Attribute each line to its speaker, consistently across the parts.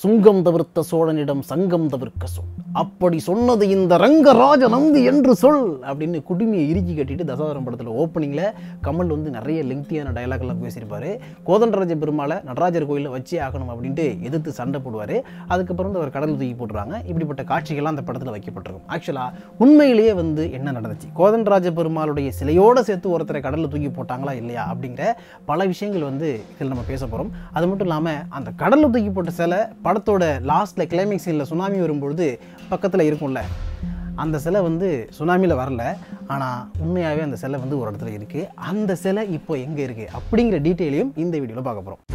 Speaker 1: சுங்கம் தவிர்த்த சோழனிடம் சங்கம் தவிர்க்க சொல் அப்படி சொன்னது இந்த ரங்கராஜ நம்பி என்று சொல் அப்படின்னு குடுமியை இறுக்கி கட்டிட்டு தசாவரம் படத்தில் ஓப்பனிங்கில் கமல் வந்து நிறைய லெங்க்தியான டயலாக்லாம் பேசியிருப்பாரு கோதண்டராஜ பெருமாளை நடராஜர் கோயிலில் வச்சே ஆகணும் அப்படின்ட்டு எதிர்த்து சண்டை போடுவார் அதுக்கப்புறம் வந்து அவர் கடல் தூக்கி போட்டுருவாங்க இப்படிப்பட்ட காட்சிகள்லாம் அந்த படத்தில் வைக்கப்பட்டிருக்கும் ஆக்சுவலாக உண்மையிலேயே வந்து என்ன நடந்துச்சு கோதண்டராஜ பெருமாளுடைய சிலையோடு சேர்த்து ஒருத்தரை கடலில் தூக்கி போட்டாங்களா இல்லையா அப்படிங்கிற பல விஷயங்கள் வந்து இதில் நம்ம பேச போகிறோம் அது மட்டும் இல்லாமல் அந்த கடலில் தூக்கி போட்ட சிலை படத்தோட லாஸ்ட்டில் கிளைமேக்ஸ் சீனில் சுனாமி வரும்பொழுது பக்கத்தில் இருக்கும்ல அந்த சிலை வந்து சுனாமியில் வரல ஆனால் உண்மையாகவே அந்த சிலை வந்து ஒரு இடத்துல இருக்குது அந்த சிலை இப்போ எங்கே இருக்குது அப்படிங்கிற டீட்டெயிலையும் இந்த வீடியோவில் பார்க்க போகிறோம்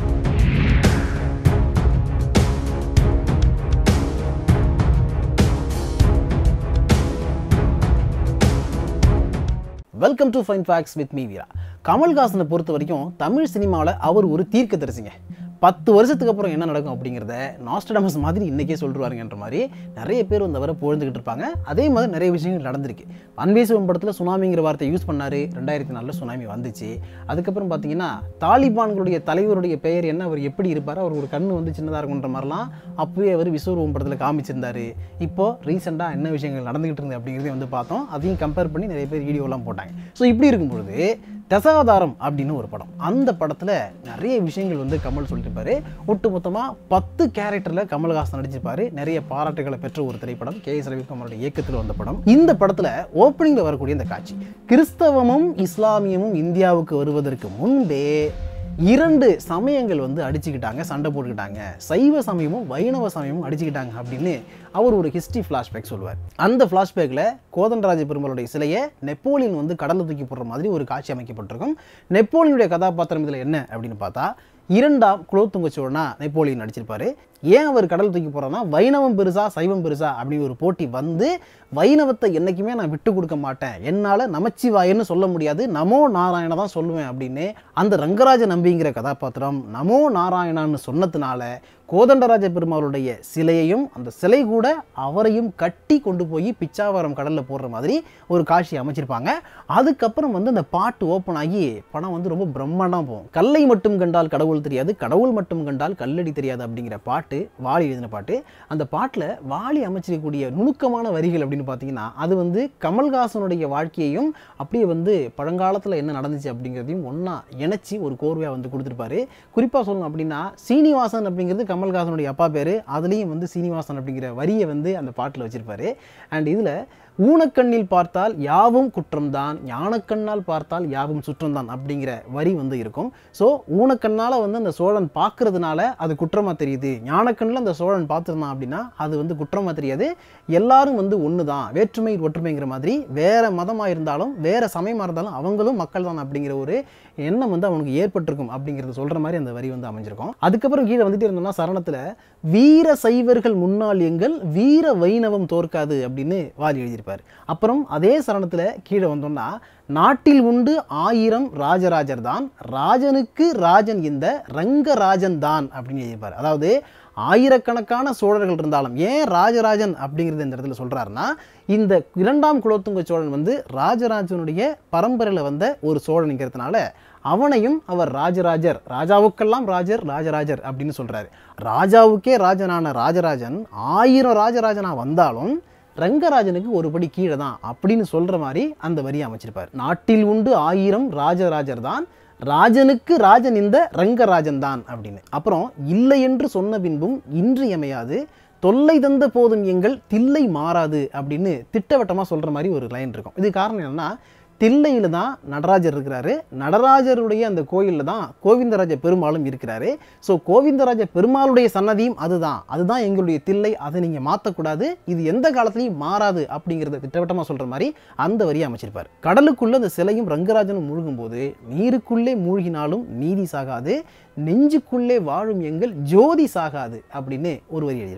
Speaker 1: welcome to fine facts with me Veera கமல்ஹாசனை பொறுத்த வரைக்கும் தமிழ் சினிமாவில் அவர் ஒரு தீர்க்கதரிசிங்க பத்து வருஷத்துக்கு அப்புறம் என்ன நடக்கும் அப்படிங்கிறத நாஸ்டடமஸ் மாதிரி இன்றைக்கே சொல்லிருவாருங்கன்ற மாதிரி நிறைய பேர் வந்து அவரை புகழ்ந்துக்கிட்டு இருப்பாங்க அதே மாதிரி நிறைய விஷயங்கள் நடந்திருக்கு அன்பேசுவம் படத்தில் சுனாமிங்கிற வார்த்தை யூஸ் பண்ணார் ரெண்டாயிரத்தி நாலில் சுனாமி வந்துச்சு அதுக்கப்புறம் பார்த்தீங்கன்னா தாலிபான்களுடைய தலைவருடைய பெயர் என்ன அவர் எப்படி இருப்பார் அவர் ஒரு கண்ணு வந்து சின்னதாக இருக்குன்ற மாதிரிலாம் அப்போவே அவர் விஸ்வரூபம் படத்தில் காமிச்சிருந்தாரு இப்போ ரீசெண்டாக என்ன விஷயங்கள் நடந்துகிட்டு இருந்து அப்படிங்கிறதையும் வந்து பார்த்தோம் அதையும் கம்பேர் பண்ணி நிறைய பேர் வீடியோலாம் போட்டாங்க ஸோ இப்படி இருக்கும்பொழுது தசாவதாரம் அப்படின்னு ஒரு படம் அந்த படத்தில் நிறைய விஷயங்கள் வந்து கமல் சொல்லியிருப்பாரு ஒட்டுமொத்தமாக பத்து கேரக்டரில் கமல்ஹாசன் நடிச்சிருப்பாரு நிறைய பாராட்டுகளை பெற்ற ஒரு திரைப்படம் கே எஸ் ரவிக்குமாரோட இயக்கத்தில் வந்த படம் இந்த படத்தில் ஓப்பனிங்கில் வரக்கூடிய இந்த காட்சி கிறிஸ்தவமும் இஸ்லாமியமும் இந்தியாவுக்கு வருவதற்கு முன்பே இரண்டு சமயங்கள் வந்து அடிச்சுக்கிட்டாங்க சண்டை போட்டுக்கிட்டாங்க சைவ சமயமும் வைணவ சமயமும் அடிச்சுக்கிட்டாங்க அப்படின்னு அவர் ஒரு ஹிஸ்ட்ரி ஃப்ளாஷ்பேக் சொல்லுவார் அந்த ஃப்ளாஷ்பேக்கில் கோதண்டராஜ பெருமாளுடைய சிலையை நெப்போலியன் வந்து கடலில் தூக்கி போடுற மாதிரி ஒரு காட்சி அமைக்கப்பட்டிருக்கும் நெப்போலியனுடைய கதாபாத்திரம் இதில் என்ன அப்படின்னு பார்த்தா இரண்டாம் குலோத்துங்க சோழனா நெப்போலியன் நடிச்சிருப்பாரு ஏன் அவர் கடல் தூக்கி போகிறோன்னா வைணவம் பெருசா சைவம் பெருசா அப்படின்னு ஒரு போட்டி வந்து வைணவத்தை என்றைக்குமே நான் விட்டு கொடுக்க மாட்டேன் என்னால் நமச்சிவாயன்னு சொல்ல முடியாது நமோ நாராயண தான் சொல்லுவேன் அப்படின்னு அந்த ரங்கராஜ நம்பிங்கிற கதாபாத்திரம் நமோ நாராயணான்னு சொன்னதுனால கோதண்டராஜ பெருமாளுடைய சிலையையும் அந்த சிலை கூட அவரையும் கட்டி கொண்டு போய் பிச்சாவரம் கடலில் போடுற மாதிரி ஒரு காட்சி அமைச்சிருப்பாங்க அதுக்கப்புறம் வந்து அந்த பாட்டு ஓப்பன் ஆகி படம் வந்து ரொம்ப பிரம்மாண்டம் போகும் கல்லை மட்டும் கண்டால் கடவுள் தெரியாது கடவுள் மட்டும் கண்டால் கல்லடி தெரியாது அப்படிங்கிற பாட்டு வாலி எழுதின பாட்டு அந்த பாட்டில் வாலி அமைச்சிருக்கக்கூடிய நுணுக்கமான வரிகள் அப்படின்னு பார்த்தீங்கன்னா அது வந்து கமல்ஹாசனுடைய வாழ்க்கையையும் அப்படியே வந்து பழங்காலத்தில் என்ன நடந்துச்சு அப்படிங்கிறதையும் ஒன்றா இணைச்சி ஒரு கோர்வையாக வந்து கொடுத்துருப்பாரு குறிப்பாக சொல்லணும் அப்படின்னா சீனிவாசன் அப்படிங்கிறது கமல்ஹாசனுடைய அப்பா பேர் அதுலேயும் வந்து சீனிவாசன் அப்படிங்கிற வரியை வந்து அந்த பாட்டில் வச்சுருப்பாரு அண்ட் இதில் ஊனக்கண்ணில் பார்த்தால் யாவும் குற்றம்தான் ஞானக்கண்ணால் பார்த்தால் யாவும் சுற்றம்தான் அப்படிங்கிற வரி வந்து இருக்கும் ஸோ ஊனக்கண்ணால் வந்து அந்த சோழன் பார்க்கறதுனால அது குற்றமாக தெரியுது ஞானக்கண்ணில் அந்த சோழன் பார்த்துருந்தான் அப்படின்னா அது வந்து குற்றமாக தெரியாது எல்லாரும் வந்து ஒன்று தான் வேற்றுமை ஒற்றுமைங்கிற மாதிரி வேற மதமாக இருந்தாலும் வேற சமயமாக இருந்தாலும் அவங்களும் மக்கள் தான் அப்படிங்கிற ஒரு எண்ணம் வந்து அவனுக்கு ஏற்பட்டிருக்கும் அப்படிங்கிறத சொல்கிற மாதிரி அந்த வரி வந்து அமைஞ்சிருக்கும் அதுக்கப்புறம் கீழே வந்துட்டு இருந்தோம்னா சரணத்தில் வீர சைவர்கள் முன்னாள் எங்கள் வீர வைணவம் தோற்காது அப்படின்னு வாரி எழுதியிருப்பார் அப்புறம் அதே சரணத்தில் கீழே வந்தோம்னா நாட்டில் உண்டு ஆயிரம் ராஜராஜர் தான் ராஜனுக்கு ராஜன் இந்த ரங்கராஜன் தான் அப்படின்னு எழுதியிருப்பார் அதாவது ஆயிரக்கணக்கான சோழர்கள் இருந்தாலும் ஏன் ராஜராஜன் அப்படிங்கிறது இந்த இடத்துல சொல்கிறாருன்னா இந்த இரண்டாம் குலோத்துங்க சோழன் வந்து ராஜராஜனுடைய பரம்பரையில் வந்த ஒரு சோழனுங்கிறதுனால அவனையும் அவர் ராஜராஜர் ராஜாவுக்கெல்லாம் ராஜர் ராஜராஜர் அப்படின்னு சொல்கிறாரு ராஜாவுக்கே ராஜனான ராஜராஜன் ஆயிரம் ராஜராஜனா வந்தாலும் ரங்கராஜனுக்கு ஒரு படி கீழே தான் அப்படின்னு சொல்கிற மாதிரி அந்த வரியை அமைச்சிருப்பார் நாட்டில் உண்டு ஆயிரம் ராஜராஜர் தான் ராஜனுக்கு ராஜன் இந்த ரங்கராஜன் தான் அப்படின்னு அப்புறம் இல்லை என்று சொன்ன பின்பும் இன்றியமையாது தொல்லை தந்த போதும் எங்கள் தில்லை மாறாது அப்படின்னு திட்டவட்டமாக சொல்கிற மாதிரி ஒரு லைன் இருக்கும் இது காரணம் என்னன்னா தில்லையில் தான் நடராஜர் இருக்கிறாரு நடராஜருடைய அந்த கோயிலில் தான் கோவிந்தராஜ பெருமாளும் இருக்கிறாரு ஸோ கோவிந்தராஜ பெருமாளுடைய சன்னதியும் அதுதான் அதுதான் எங்களுடைய தில்லை அதை நீங்கள் மாற்றக்கூடாது இது எந்த காலத்துலையும் மாறாது அப்படிங்கிறத திட்டவட்டமாக சொல்கிற மாதிரி அந்த வரியை அமைச்சிருப்பார் கடலுக்குள்ளே அந்த சிலையும் ரங்கராஜனும் மூழ்கும்போது நீருக்குள்ளே மூழ்கினாலும் நீதி சாகாது நெஞ்சுக்குள்ளே வாழும் எங்கள் ஜோதி சாகாது அப்படின்னு ஒரு வரி எழுதியிருப்பார்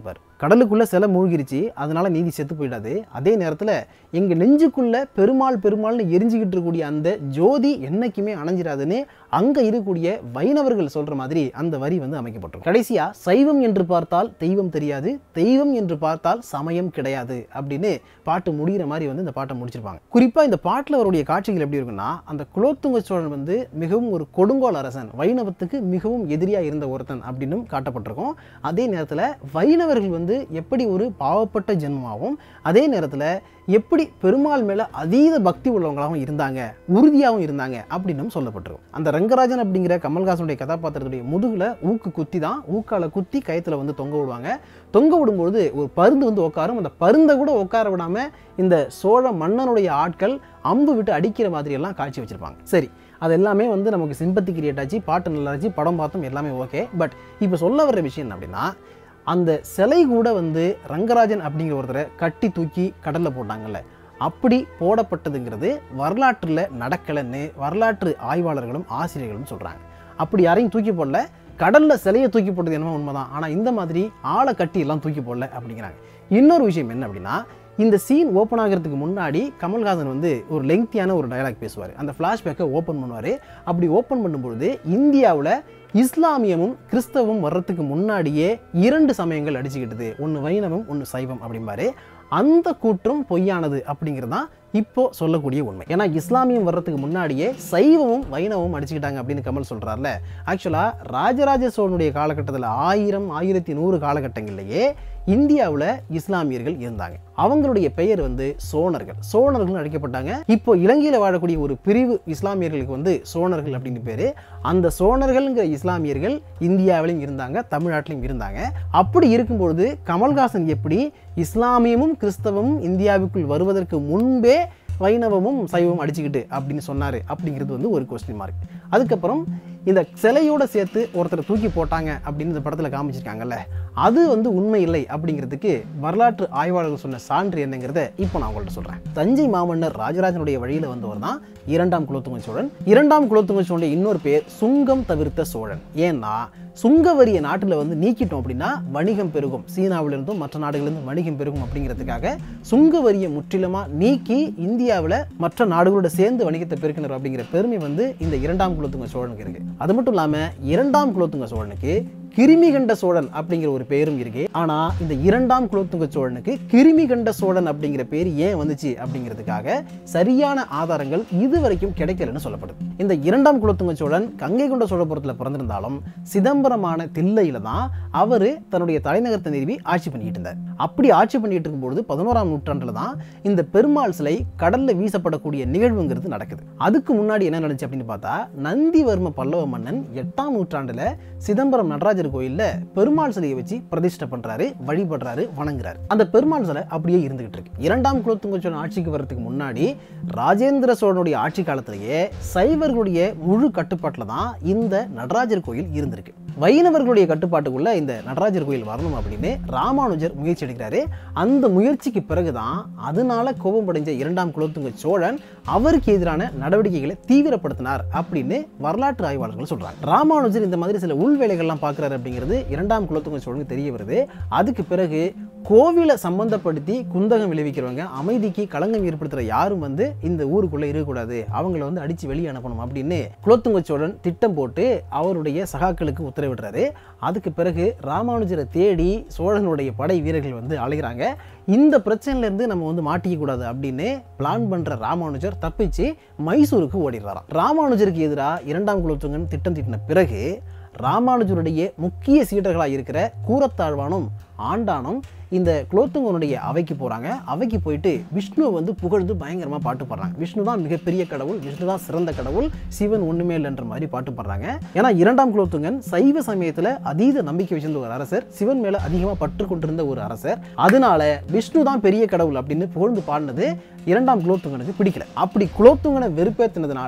Speaker 1: கடலுக்குள்ளே சிலை மூழ்கிருச்சு அதனால நீதி செத்து போயிடாது அதே நேரத்தில் எங்கள் நெஞ்சுக்குள்ள பெருமாள் பெருமாள்னு எரிஞ்சுக்கிட்டு இருக்கக்கூடிய அந்த ஜோதி என்னைக்குமே அணைஞ்சிடாதுன்னு அங்கே இருக்கக்கூடிய வைணவர்கள் சொல்கிற மாதிரி அந்த வரி வந்து அமைக்கப்பட்டிருக்கும் கடைசியாக சைவம் என்று பார்த்தால் தெய்வம் தெரியாது தெய்வம் என்று பார்த்தால் சமயம் கிடையாது அப்படின்னு பாட்டு முடிகிற மாதிரி வந்து இந்த பாட்டை முடிச்சிருப்பாங்க குறிப்பாக இந்த பாட்டில் அவருடைய காட்சிகள் எப்படி இருக்குன்னா அந்த குலோத்துங்க சோழன் வந்து மிகவும் ஒரு கொடுங்கோல் அரசன் வைணவத்துக்கு மிகவும் எதிரியாக இருந்த ஒருத்தன் அப்படின்னும் காட்டப்பட்டிருக்கும் அதே நேரத்தில் வைணவர்கள் வந்து எப்படி ஒரு பாவப்பட்ட ஜென்மமாகவும் அதே நேரத்தில் எப்படி பெருமாள் மேலே அதீத பக்தி உள்ளவங்களாகவும் இருந்தாங்க உறுதியாகவும் இருந்தாங்க அப்படின்னும் சொல்லப்பட்டிருக்கும் அந்த ரங்கராஜன் அப்படிங்கிற கமல்ஹாசனுடைய கதாபாத்திரத்துடைய முதுகில் ஊக்கு குத்தி தான் ஊக்கால குத்தி கயத்தில் வந்து தொங்க விடுவாங்க தொங்க விடும்பொழுது ஒரு பருந்து வந்து உட்காரும் அந்த பருந்தை கூட உட்கார விடாமல் இந்த சோழ மன்னனுடைய ஆட்கள் அம்பு விட்டு அடிக்கிற மாதிரியெல்லாம் காட்சி வச்சுருப்பாங்க சரி அது எல்லாமே வந்து நமக்கு சிம்பத்தி கிரியேட் ஆச்சு பாட்டு நல்லா இருந்துச்சு படம் பார்த்தோம் எல்லாமே ஓகே பட் இப்போ சொல்ல வர்ற விஷயம் என்ன அப்படின்னா அந்த சிலை கூட வந்து ரங்கராஜன் அப்படிங்கிற ஒருத்தரை கட்டி தூக்கி கடலில் போட்டாங்கல்ல அப்படி போடப்பட்டதுங்கிறது வரலாற்றில் நடக்கலைன்னு வரலாற்று ஆய்வாளர்களும் ஆசிரியர்களும் சொல்கிறாங்க அப்படி யாரையும் தூக்கி போடல கடலில் சிலையை தூக்கி போட்டது என்னமோ உண்மைதான் ஆனால் இந்த மாதிரி ஆளை கட்டி எல்லாம் தூக்கி போடல அப்படிங்கிறாங்க இன்னொரு விஷயம் என்ன அப்படின்னா இந்த சீன் ஓப்பன் ஆகிறதுக்கு முன்னாடி கமல்ஹாசன் வந்து ஒரு லெங்க்தியான ஒரு டயலாக் பேசுவார் அந்த ஃப்ளாஷ்பேக்கை ஓப்பன் பண்ணுவார் அப்படி ஓப்பன் பண்ணும்பொழுது இந்தியாவில் இஸ்லாமியமும் கிறிஸ்தவம் வர்றதுக்கு முன்னாடியே இரண்டு சமயங்கள் அடிச்சுக்கிட்டது ஒன்று வைணவம் ஒன்று சைவம் அப்படிம்பாரு அந்த கூற்றும் பொய்யானது அப்படிங்கிறது தான் இப்போ சொல்லக்கூடிய உண்மை ஏன்னா இஸ்லாமியம் வர்றதுக்கு முன்னாடியே சைவமும் வைணவமும் அடிச்சுக்கிட்டாங்க அப்படின்னு கமல் சொல்கிறார்ல ஆக்சுவலாக ராஜராஜ சோழனுடைய காலகட்டத்தில் ஆயிரம் ஆயிரத்தி நூறு காலகட்டங்கள்லேயே இந்தியாவில் இஸ்லாமியர்கள் இருந்தாங்க அவங்களுடைய பெயர் வந்து சோழர்கள் சோழர்கள் அழைக்கப்பட்டாங்க இப்போ இலங்கையில் வாழக்கூடிய ஒரு பிரிவு இஸ்லாமியர்களுக்கு வந்து சோழர்கள் அப்படின்னு பேர் அந்த சோழர்கள்ங்கிற இஸ்லாமியர்கள் இந்தியாவிலும் இருந்தாங்க தமிழ்நாட்டிலும் இருந்தாங்க அப்படி இருக்கும்பொழுது கமல்ஹாசன் எப்படி இஸ்லாமியமும் கிறிஸ்தவமும் இந்தியாவுக்குள் வருவதற்கு முன்பே வைணவமும் சைவமும் அடிச்சுக்கிட்டு அப்படின்னு சொன்னார் அப்படிங்கிறது வந்து ஒரு கொஸ்டின் மார்க் அதுக்கப்புறம் இந்த சிலையோட சேர்த்து ஒருத்தரை தூக்கி போட்டாங்க அப்படின்னு இந்த படத்தில் காமிச்சிருக்காங்கல்ல அது வந்து உண்மை இல்லை அப்படிங்கிறதுக்கு வரலாற்று ஆய்வாளர்கள் சொன்ன சான்று என்னங்கிறத இப்போ நான் உங்கள்கிட்ட சொல்கிறேன் தஞ்சை மாமன்னர் ராஜராஜனுடைய வழியில் வந்தவர் தான் இரண்டாம் குலோத்துங்க சோழன் இரண்டாம் குலோத்துங்க சோழனுடைய இன்னொரு பேர் சுங்கம் தவிர்த்த சோழன் ஏன்னா சுங்க வரியை நாட்டில் வந்து நீக்கிட்டோம் அப்படின்னா வணிகம் பெருகும் சீனாவிலிருந்தும் மற்ற நாடுகளிலிருந்தும் வணிகம் பெருகும் அப்படிங்கிறதுக்காக சுங்க வரியை முற்றிலுமாக நீக்கி இந்தியாவில் மற்ற நாடுகளோட சேர்ந்து வணிகத்தை பெருக்கினர் அப்படிங்கிற பெருமை வந்து இந்த இரண்டாம் குலோத்துங்க சோழனுக்கு இருக்கு அது மட்டும் இல்லாமல் இரண்டாம் குலோத்துங்க சோழனுக்கு கிருமிகண்ட சோழன் அப்படிங்கிற ஒரு பெயரும் இருக்கு ஆனா இந்த இரண்டாம் குலோத்துங்க சோழனுக்கு கிருமிகண்ட சோழன் அப்படிங்கிற பேர் ஏன் வந்துச்சு அப்படிங்கிறதுக்காக சரியான ஆதாரங்கள் இதுவரைக்கும் கிடைக்கலன்னு சொல்லப்படுது இந்த இரண்டாம் குலோத்துங்க சோழன் கங்கை கொண்ட சோழபுரத்தில் பிறந்திருந்தாலும் சிதம்பரமான தில்லையில தான் அவரு தன்னுடைய தலைநகரத்தை நிறுவி ஆட்சி பண்ணிட்டு இருந்தார் அப்படி ஆட்சி பண்ணிட்டு இருக்கும்பொழுது பதினோராம் நூற்றாண்டுல தான் இந்த பெருமாள் சிலை கடல்ல வீசப்படக்கூடிய நிகழ்வுங்கிறது நடக்குது அதுக்கு முன்னாடி என்ன நடந்துச்சு அப்படின்னு பார்த்தா நந்திவர்ம பல்லவ மன்னன் எட்டாம் நூற்றாண்டுல சிதம்பரம் நடராஜர் கோயில்ல பெருமாள் சிலையை வச்சு பிரதிஷ்டை பண்றாரு வழிபடுறாரு வணங்குறாரு அந்த பெருமாள் சிலை அப்படியே இருந்துகிட்டு இருக்கு இரண்டாம் குலோத்துங்க சோழன் ஆட்சிக்கு வர்றதுக்கு முன்னாடி ராஜேந்திர சோழனுடைய ஆட்சி காலத்திலேயே சைவர்களுடைய முழு கட்டுப்பாட்டில் தான் இந்த நடராஜர் கோயில் இருந்திருக்கு வைணவர்களுடைய கட்டுப்பாட்டுக்குள்ள இந்த நடராஜர் கோயில் வரணும் அப்படின்னு ராமானுஜர் முயற்சி எடுக்கிறாரு அந்த முயற்சிக்கு பிறகுதான் அதனால கோபம் அடைஞ்ச இரண்டாம் குலோத்துங்க சோழன் அவருக்கு எதிரான நடவடிக்கைகளை தீவிரப்படுத்தினார் அப்படின்னு வரலாற்று ஆய்வாளர்கள் சொல்றாங்க ராமானுஜர் இந்த மாதிரி சில உள் வேலைகள்லாம் பார்க்குறாரு அப்படிங்கிறது இரண்டாம் குலோத்துங்க சோழனுக்கு தெரிய வருது அதுக்கு பிறகு கோவிலை சம்பந்தப்படுத்தி குந்தகம் விளைவிக்கிறவங்க அமைதிக்கு களங்கம் ஏற்படுத்துகிற யாரும் வந்து இந்த ஊருக்குள்ளே இருக்கக்கூடாது அவங்கள வந்து அடித்து வெளியே அனுப்பணும் அப்படின்னு குலோத்துங்க சோழன் திட்டம் போட்டு அவருடைய சகாக்களுக்கு உத்தரவிடுறாரு அதுக்கு பிறகு ராமானுஜரை தேடி சோழனுடைய படை வீரர்கள் வந்து அழைகிறாங்க இந்த பிரச்சனையிலேருந்து நம்ம வந்து மாட்டிக்க கூடாது அப்படின்னு பிளான் பண்ணுற ராமானுஜர் தப்பிச்சு மைசூருக்கு ஓடிடுறாராம் ராமானுஜருக்கு எதிராக இரண்டாம் குலோத்துங்கன் திட்டம் தீட்டின பிறகு ராமானுஜருடைய முக்கிய சீடர்களாக இருக்கிற கூரத்தாழ்வானும் ஆண்டானும் இந்த குலோத்துங்கனுடைய அவைக்கு போகிறாங்க அவைக்கு போயிட்டு விஷ்ணுவை வந்து புகழ்ந்து பயங்கரமாக பாட்டு பாடுறாங்க விஷ்ணு தான் மிகப்பெரிய கடவுள் விஷ்ணு தான் சிறந்த கடவுள் சிவன் ஒன்றுமே இல்லைன்ற மாதிரி பாட்டு பாடுறாங்க ஏன்னா இரண்டாம் குலோத்துங்கன் சைவ சமயத்தில் அதீத நம்பிக்கை வச்சிருந்த ஒரு அரசர் சிவன் மேலே அதிகமாக பற்று கொண்டிருந்த ஒரு அரசர் அதனால விஷ்ணு தான் பெரிய கடவுள் அப்படின்னு புகழ்ந்து பாடினது இரண்டாம் குலோத்துங்கனுக்கு பிடிக்கல அப்படி குலோத்துங்கனை வெறுப்பேற்றினதுனால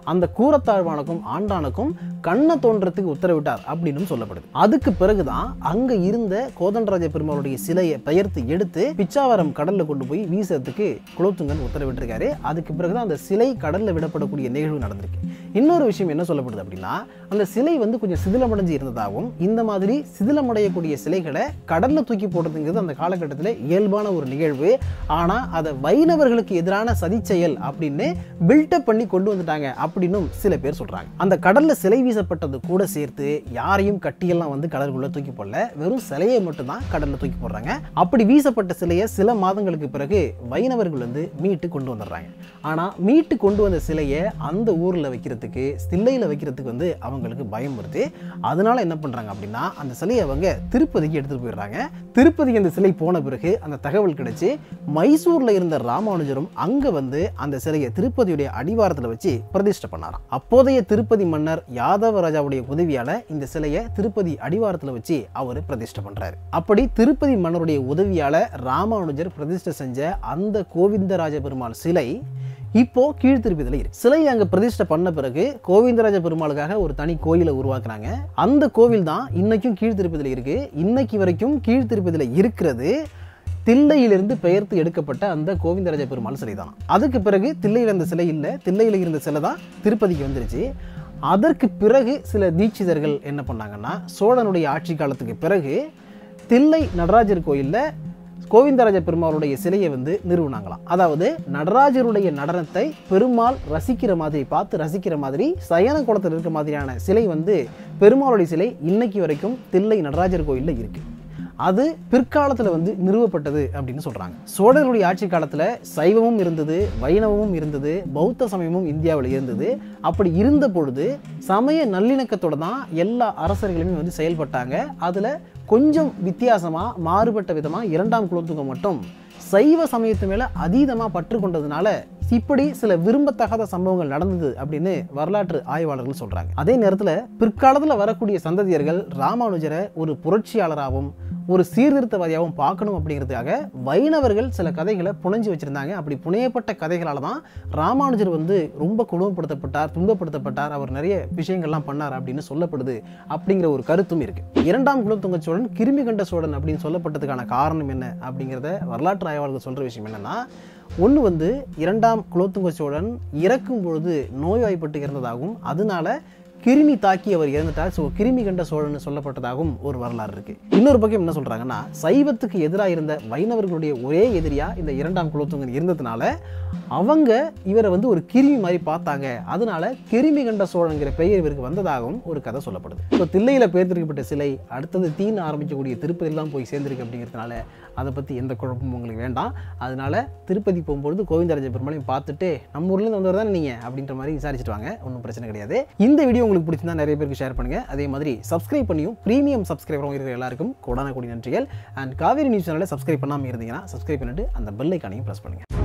Speaker 1: அந்த கூரத்தாழ்வானுக்கும் ஆண்டானுக்கும் கண்ணை தோன்றதுக்கு உத்தரவிட்டார் அப்படின்னு சொல்லப்படுது அதுக்கு பிறகுதான் அங்க இருந்த கோதண்டராஜ பெருமாளுடைய சிலையை பெயர்த்து எடுத்து பிச்சாவரம் கடல்ல கொண்டு போய் வீசுறதுக்கு குலோத்துங்கன் உத்தரவிட்டிருக்காரு அதுக்கு பிறகுதான் அந்த சிலை கடல்ல விடப்படக்கூடிய நிகழ்வு நடந்திருக்கு இன்னொரு விஷயம் என்ன சொல்லப்படுது அப்படின்னா அந்த சிலை வந்து கொஞ்சம் சிதிலமடைஞ்சு இருந்ததாகவும் இந்த மாதிரி சிதிலமடையக்கூடிய சிலைகளை கடல்ல தூக்கி போடுறதுங்கிறது அந்த காலகட்டத்தில் இயல்பான ஒரு நிகழ்வு ஆனா அதை வைணவர்களுக்கு எதிரான சதி செயல் அப்படின்னு பில்டப் பண்ணி கொண்டு வந்துட்டாங்க அப்படின்னும் சில பேர் சொல்றாங்க அந்த கடல்ல சிலை வீசப்பட்டது கூட சேர்த்து யாரையும் கட்டியெல்லாம் வந்து கடலுக்குள்ள தூக்கி போடல வெறும் சிலையை மட்டும் தான் கடல்ல தூக்கி போடுறாங்க அப்படி வீசப்பட்ட சிலையை சில மாதங்களுக்கு பிறகு வைணவர்கள் வந்து மீட்டு கொண்டு வந்துடுறாங்க ஆனா மீட்டு கொண்டு வந்த சிலையை அந்த ஊர்ல வைக்கிறதுக்கு சில்லையில வைக்கிறதுக்கு வந்து அவங்களுக்கு பயம் வருது அதனால என்ன பண்றாங்க அப்படின்னா அந்த சிலையை அவங்க திருப்பதிக்கு எடுத்துட்டு போயிடுறாங்க திருப்பதிக்கு அந்த சிலை போன பிறகு அந்த தகவல் கிடைச்சு மைசூர்ல இருந்த ராமானுஜரும் அங்க வந்து அந்த சிலையை திருப்பதியுடைய அடிவாரத்துல வச்சு பிரதிஷ்டை பண்ணாராம் அப்போதைய திருப்பதி மன்னர் யாதவ ராஜாவுடைய உதவியால இந்த சிலையை திருப்பதி அடிவாரத்துல வச்சு அவர் பிரதிஷ்டை பண்றாரு அப்படி திருப்பதி மன்னருடைய உதவியால ராமானுஜர் பிரதிஷ்டை செஞ்ச அந்த கோவிந்தராஜ பெருமாள் சிலை இப்போ கீழ்த்திருப்பதில் இருக்கு சிலையை அங்க பிரதிஷ்டை பண்ண பிறகு கோவிந்தராஜ பெருமாளுக்காக ஒரு தனி கோயிலை உருவாக்குறாங்க அந்த கோவில் தான் இன்னைக்கும் கீழ்த்திருப்பதில் இருக்கு இன்னைக்கு வரைக்கும் கீழ்த்திருப்பதில் இருக்கிறது தில்லையிலிருந்து பெயர்த்து எடுக்கப்பட்ட அந்த கோவிந்தராஜ பெருமாள் சிலை தான் அதுக்கு பிறகு தில்லையில் அந்த சிலை இல்லை தில்லையில் இருந்த சிலை தான் திருப்பதிக்கு வந்துருச்சு அதற்கு பிறகு சில தீட்சிதர்கள் என்ன பண்ணாங்கன்னா சோழனுடைய ஆட்சி காலத்துக்கு பிறகு தில்லை நடராஜர் கோயிலில் கோவிந்தராஜ பெருமாளுடைய சிலையை வந்து நிறுவனாங்களாம் அதாவது நடராஜருடைய நடனத்தை பெருமாள் ரசிக்கிற மாதிரி பார்த்து ரசிக்கிற மாதிரி சயன குளத்தில் இருக்க மாதிரியான சிலை வந்து பெருமாளுடைய சிலை இன்னைக்கு வரைக்கும் தில்லை நடராஜர் கோயிலில் இருக்கு அது பிற்காலத்தில் வந்து நிறுவப்பட்டது அப்படின்னு சொல்றாங்க சோழர்களுடைய ஆட்சி காலத்தில் சைவமும் இருந்தது வைணவமும் இருந்தது பௌத்த சமயமும் இந்தியாவில் இருந்தது அப்படி இருந்த பொழுது சமய நல்லிணக்கத்தோட தான் எல்லா அரசர்களுமே வந்து செயல்பட்டாங்க அதில் கொஞ்சம் வித்தியாசமாக மாறுபட்ட விதமாக இரண்டாம் குலோத்துங்கம் மட்டும் சைவ சமயத்து மேலே அதீதமாக பற்று கொண்டதுனால இப்படி சில விரும்பத்தகாத சம்பவங்கள் நடந்தது அப்படின்னு வரலாற்று ஆய்வாளர்கள் சொல்றாங்க அதே நேரத்தில் பிற்காலத்தில் வரக்கூடிய சந்ததியர்கள் ராமானுஜரை ஒரு புரட்சியாளராகவும் ஒரு சீர்திருத்தவாதியாகவும் பார்க்கணும் அப்படிங்கிறதுக்காக வைணவர்கள் சில கதைகளை புனைஞ்சு வச்சிருந்தாங்க அப்படி புனையப்பட்ட கதைகளால தான் ராமானுஜர் வந்து ரொம்ப கொடுமைப்படுத்தப்பட்டார் துன்பப்படுத்தப்பட்டார் அவர் நிறைய விஷயங்கள்லாம் பண்ணார் அப்படின்னு சொல்லப்படுது அப்படிங்கிற ஒரு கருத்தும் இருக்கு இரண்டாம் குலோத்துங்க சோழன் கிருமி கண்ட சோழன் அப்படின்னு சொல்லப்பட்டதுக்கான காரணம் என்ன அப்படிங்கிறத வரலாற்று ஆய்வாளர்கள் சொல்ற விஷயம் என்னன்னா ஒன்று வந்து இரண்டாம் குலோத்துங்க சோழன் இறக்கும் பொழுது நோய்வாய்ப்பட்டு இறந்ததாகவும் அதனால கிருமி தாக்கி அவர் இறந்துட்டார் ஸோ கிருமி கண்ட சோழன் சொல்லப்பட்டதாகவும் ஒரு வரலாறு இருக்கு இன்னொரு பக்கம் என்ன சொல்றாங்கன்னா சைவத்துக்கு எதிராக இருந்த வைணவர்களுடைய ஒரே எதிரியா இந்த இரண்டாம் குலோத்துங்கன் இருந்ததுனால அவங்க இவரை வந்து ஒரு கிருமி மாதிரி பார்த்தாங்க அதனால கிருமி கண்ட சோழங்கிற பெயர் இவருக்கு வந்ததாகவும் ஒரு கதை சொல்லப்படுது ஸோ தில்லையில் பெயர்த்திருக்கப்பட்ட சிலை அடுத்தது தீன் ஆரம்பிக்கக்கூடிய திருப்பதியில் தான் போய் சேர்ந்திருக்கு அப்படிங்கிறதுனால அதை பற்றி எந்த குழப்பமும் உங்களுக்கு வேண்டாம் அதனால திருப்பதி போகும்பொழுது கோவிந்தராஜ பெருமாளையும் பார்த்துட்டு நம்ம ஊர்லேருந்து வந்தவர் தானே நீங்கள் அப்படின்ற மாதிரி விசாரிச்சுட்டு வாங்க ஒன்றும் பிரச்சனை கிடையாது இந்த வீடியோ உங்களுக்கு பிடிச்சிருந்தா நிறைய பேருக்கு ஷேர் பண்ணுங்க அதே மாதிரி சப்ஸ்கிரைப் பண்ணியும் ப்ரீமியம் சப்ஸ்கிரைபரும் இருக்கிற எல்லாருக்கும் கோடான கோடி நன்றிகள் அண்ட் காவேரி நியூஸ் சேனலை சப்ஸ்கிரைப் பண்ணாமல் இருந்தீங்கன்னா சப்ஸ்கிரைப் பண்ணிட்டு அந்த பெல் ஐக்கானையும் ப்ரெஸ் பண்ணுங்க